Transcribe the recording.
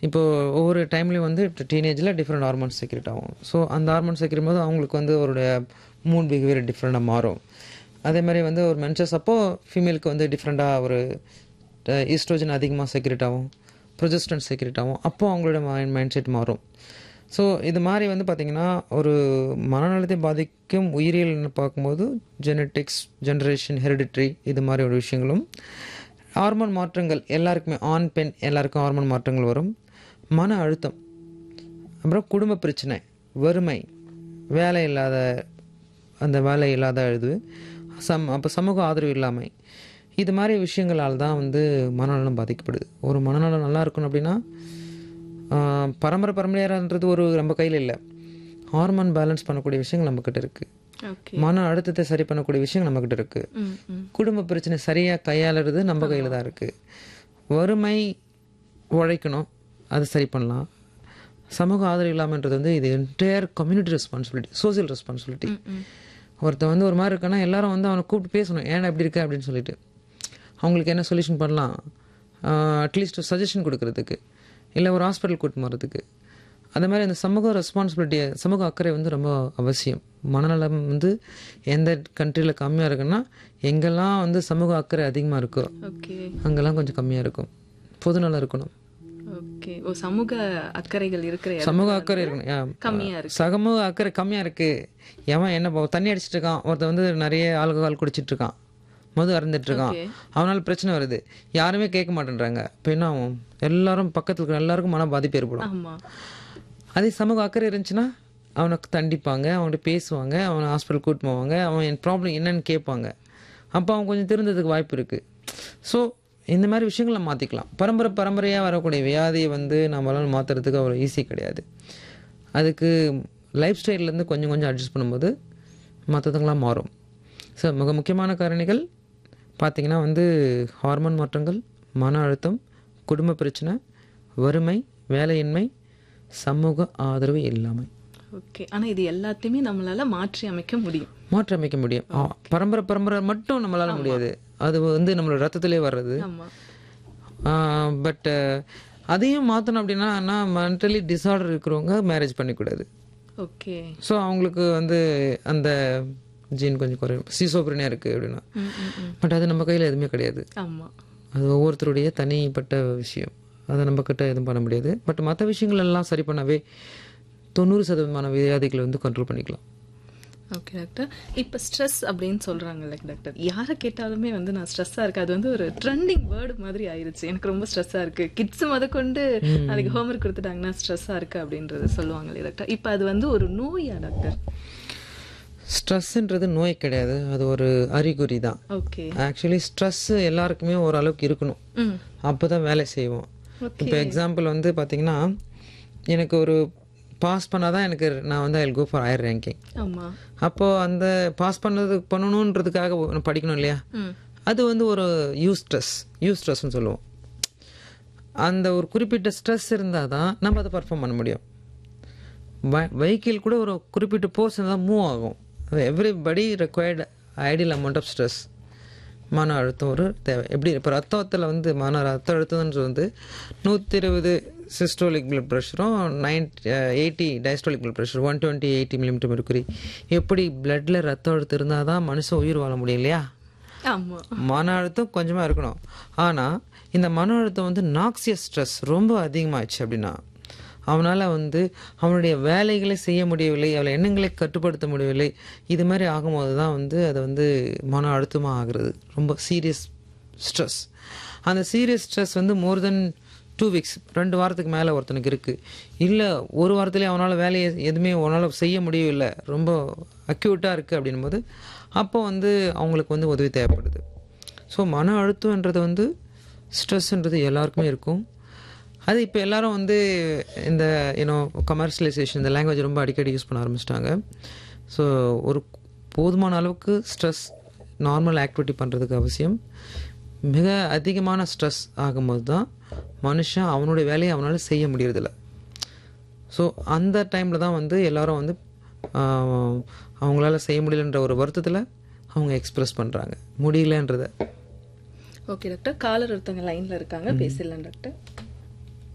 இப்போ ஒவ்வொரு டைம்லேயும் வந்து டீனேஜில் டிஃப்ரெண்ட் ஹார்மோன்ஸ் செக்ரெட் ஆகும் ஸோ அந்த ஹார்மோன்ஸ் செக்ரெட் போது அவங்களுக்கு வந்து அவருடைய மூன் பிஹேவியர் டிஃப்ரெண்ட்டாக மாறும் அதே மாதிரி வந்து ஒரு மென்சஸ் அப்போ ஃபீமேலுக்கு வந்து டிஃப்ரெண்ட்டாக ஒரு ஈஸ்ட்ரோஜன் அதிகமாக செக்ரெட் ஆகும் ப்ரொஜெஸ்டன் செக்ரெட் ஆகும் அப்போ அவங்களோட மைண்ட் மைண்ட் செட் மாறும் ஸோ இது மாதிரி வந்து பார்த்திங்கன்னா ஒரு மனநலத்தை பாதிக்கும் உயிரியல்னு பார்க்கும்போது ஜெனட்டிக்ஸ் ஜென்ரேஷன் ஹெரிடிட்ரி இது மாதிரி ஒரு விஷயங்களும் ஹார்மோன் மாற்றங்கள் எல்லாருக்குமே ஆண் பெண் எல்லாருக்கும் ஹார்மோன் மாற்றங்கள் வரும் மன அழுத்தம் அப்புறம் குடும்ப பிரச்சனை வறுமை வேலை இல்லாத அந்த வேலை இல்லாத இது சம் அப்போ சமூக ஆதரவு இல்லாமை இது மாதிரி விஷயங்களால் தான் வந்து மனநலம் பாதிக்கப்படுது ஒரு மனநலம் நல்லா இருக்கணும் அப்படின்னா ஆஹ், பரம்பரை பரம்பரையாரன்றது ஒரு நம்ம கையில் இல்லை ஹார்மோன் பேலன்ஸ் பண்ணக்கூடிய விஷயங்கள் நம்மக்கிட்ட இருக்குது ஓகே மன அழுத்தத்தை சரி பண்ணக்கூடிய விஷயங்கள் நம்மக்கிட்ட இருக்குது ம் ம் குடும்ப பிரச்சனை சரியாக கையாளுறது நம்ம கையில் தான் இருக்குது வறுமை உழைக்கணும் அது சரி பண்ணலாம் சமூக ஆதரவு இல்லாமன்றது வந்து இது entire community responsibility social responsibility ஒருத்தன் வந்து ஒரு மாதிரி இருக்கான்னா எல்லாரும் வந்து அவனை கூப்பிட்டு பேசணும் ஏன்னா இப்படி இருக்க அப்படின்னு சொல்லிட்டு அவங்களுக்கு என்ன சொல்யூஷன் பண்ணலாம் அட்லீஸ்ட் சஜஷன் கொடுக்கறதுக்கு இல்லை ஒரு ஹாஸ்பிட்டல் கூட்டு போகிறதுக்கு அந்த மாதிரி அந்த சமூக ரெஸ்பான்சிபிலிட்டியை சமூக அக்கறை வந்து ரொம்ப அவசியம் மனநலம் வந்து எந்த கண்ட்ரியில் கம்மியாக இருக்குன்னா எங்கெல்லாம் வந்து சமூக அக்கறை அதிகமாக இருக்கோ ஓகே அங்கெல்லாம் கொஞ்சம் கம்மியாக இருக்கும் பொதுநலம் இருக்கணும் ஓகே ஓ சமூக அக்கறைகள் இருக்கிற இடம் சமூக அக்கறை இருக்கணும் யா. கம்மியா இருக்கு சமூக அக்கறை கம்மியாக இருக்கு எவன் என்ன போ- தண்ணி அடிச்சிட்டு இருக்கான் ஒருத்தன் வந்து நிறைய ஆல்கஹால் குடிச்சிட்டு இருக்கான் மது அருந்துட்டு இருக்கான் Okay. அவனால பிரச்சனை வருது யாருமே கேட்க மாட்டேன்றாங்க இப்போ என்ன ஆகும் எல்லாரும் பக்கத்துல இருக்கிற எல்லாருக்கும் மன பாதிப்பு ஏற்படும் ஆமா அதே சமூக அக்கறை இருந்துச்சுன்னா அவனுக்கு தண்டிப்பாங்க அவன்கிட்ட பேசுவாங்க அவனை ஹாஸ்பிட்டல் கூட்டு போவாங்க அவன் என் ப்ராப்ளம் என்னன்னு கேட்பாங்க அப்போ அவன் கொஞ்சம் திருந்ததுக்கு வாய்ப்பு இருக்குது ஸோ இந்த மாதிரி விஷயங்களை மாற்றிக்கலாம் பரம்பரை பரம்பரையாக வரக்கூடிய வியாதியை வந்து நம்மளால மாற்றுறதுக்கு அவ்வளோ ஈஸி கிடையாது அதுக்கு லைஃப் ஸ்டைல்லேருந்து கொஞ்சம் கொஞ்சம் அட்ஜஸ்ட் பண்ணும்போது மற்றதுங்களாம் மாறும் ஸோ மிக முக்கியமான காரணிகள் பார்த்திங்கன்னா வந்து ஹார்மோன் மாற்றங்கள் மன அழுத்தம் குடும்ப பிரச்சனை வறுமை வேலையின்மை சமூக ஆதரவு இல்லாமை ஓகே ஆனா இது எல்லாத்தையுமே நம்மளால மாற்றி அமைக்க முடியும் மாற்றி அமைக்க முடியும் ஆ, பரம்பரை பரம்பரை மட்டும் நம்மளால முடியாது அது வந்து நம்மளோட ரத்தத்திலே வர்றது ஆமா பட் அதையும் மாற்றணும் அப்படின்னா நான் மென்டலி டிசார்டர் இருக்கிறவங்க மேரேஜ் பண்ணிக்கூடாது ஓகே ஸோ அவங்களுக்கு வந்து அந்த ஜீன் கொஞ்சம் குறையும் சீசோப்ரினியா இருக்குது அப்படின்னா ம் ம் ம் பட் அது நம்ம கையில் எதுவுமே கிடையாது ஆமா அது ஒவ்வொருத்தருடைய தனிப்பட்ட விஷயம் அதை நம்ம கிட்ட எதுவும் பண்ண முடியாது பட் மற்ற விஷயங்கள் எல்லாம் சரி பண்ணவே தொண்ணூறு சதவீதமான வியாதிகளை வந்து கண்ட்ரோல் பண்ணிக்கலாம் ஓகே டாக்டர் இப்போ ஸ்ட்ரெஸ் அப்படின்னு சொல்றாங்கல்ல டாக்டர் யாரை கேட்டாலுமே வந்து நான் ஸ்ட்ரெஸ்ஸாக இருக்கு அது வந்து ஒரு ட்ரெண்டிங் வேர்டு மாதிரி ஆயிருச்சு எனக்கு ரொம்ப ஸ்ட்ரெஸ்ஸாக இருக்கு கிட்ஸ் முத கொண்டு நாளைக்கு ஹோம்ஒர்க் கொடுத்துட்டாங்கன்னா ஸ்ட்ரெஸ்ஸாக இருக்கு அப்படின்றது சொல்லுவாங்களே டாக்டர் இப்போ அது வந்து ஒரு நோயா டாக்டர் ஸ்ட்ரெஸ்ஸுன்றது நோய் கிடையாது அது ஒரு அறிகுறி தான் ஓகே ஆக்சுவலி ஸ்ட்ரெஸ் எல்லாருக்குமே ஓரளவுக்கு இருக்கணும் ம் அப்போ தான் வேலை செய்வோம் ஓகே இப்போ எக்ஸாம்பிள் வந்து பார்த்தீங்கன்னா எனக்கு ஒரு பாஸ் பண்ணால் தான் எனக்கு நான் வந்து I go for higher ranking ஆமா அப்போது அந்த பாஸ் பண்ணது பண்ணணுன்றதுக்காக ஒ- படிக்கணும் இல்லையா ம் அது வந்து ஒரு யூ ஸ்ட்ரெஸ் யூ ஸ்ட்ரெஸ்ன்னு சொல்லுவோம் அந்த ஒரு குறிப்பிட்ட ஸ்ட்ரெஸ் இருந்தால் தான் நம்ம அதை பர்ஃபார்ம் பண்ண முடியும் வெஹிக்கிள் கூட ஒரு குறிப்பிட்ட போர்ஷன் தான் மூவ் ஆகும் everybody required ideal amount of stress மன அழுத்தம் ஒரு தேவை எப்படி இப்போ ரத்தத்தில் வந்து மன ரத்த அழுத்தம்ன்றது வந்து நூற்றி இருபது சிஸ்டோலிக் பிளட் ப்ரெஷரும் nine eighty diastolic blood pressure one twenty eighty millimetre mercury எப்படி பிளட்டில் ரத்த அழுத்தம் இருந்தால் தான் மனுஷன் உயிர் வாழ முடியும் இல்லையா ஆமா மன அழுத்தம் கொஞ்சமாக இருக்கணும் ஆனால் இந்த மன அழுத்தம் வந்து நாக்சியஸ் ஸ்ட்ரெஸ் ரொம்ப அதிகமாகிடுச்சு அப்படின்னா அவனால் வந்து அவனுடைய வேலைகளை செய்ய முடியவில்லை அவளை எண்ணங்களை கட்டுப்படுத்த முடியவில்லை இது மாதிரி ஆகும்போது தான் வந்து அது வந்து மன அழுத்தமாக ஆகுறது ரொம்ப சீரியஸ் ஸ்ட்ரெஸ் அந்த சீரியஸ் ஸ்ட்ரெஸ் வந்து மோர் தென் டூ வீக்ஸ் ரெண்டு வாரத்துக்கு மேலே ஒருத்தனுக்கு இருக்குது இல்லை ஒரு வாரத்துலேயே அவனால் வேலையை எதுவுமே அவனால் செய்ய முடியவில்லை ரொம்ப அக்யூட்டாக இருக்குது அப்படின்னும் போது அப்போ வந்து அவங்களுக்கு வந்து உதவி தேவைப்படுது ஸோ மன அழுத்தம்ன்றது வந்து ஸ்ட்ரெஸ்ன்றது எல்லாருக்குமே இருக்கும் அது இப்போ எல்லாரும் வந்து இந்த யூனோ கமர்ஷியலைசேஷன் இந்த லாங்குவேஜ் ரொம்ப அடிக்கடி யூஸ் பண்ண ஆரம்பிச்சிட்டாங்க ஸோ ஒரு போதுமான அளவுக்கு ஸ்ட்ரெஸ் நார்மல் ஆக்டிவிட்டி பண்ணுறதுக்கு அவசியம் மிக அதிகமான ஸ்ட்ரெஸ் ஆகும்போது தான் மனுஷன் அவனுடைய வேலையை அவனால் செய்ய முடியறதில்ல ஸோ அந்த டைமில் தான் வந்து எல்லாரும் வந்து ஆஹ், அவங்களால செய்ய முடியலன்ற ஒரு வருத்தத்தில் அவங்க எக்ஸ்பிரஸ் பண்ணுறாங்க முடியலன்றத ஓகே டாக்டர் காலர் ஒருத்தவங்க லைன்ல இருக்காங்க பேசிடலாம் டாக்டர்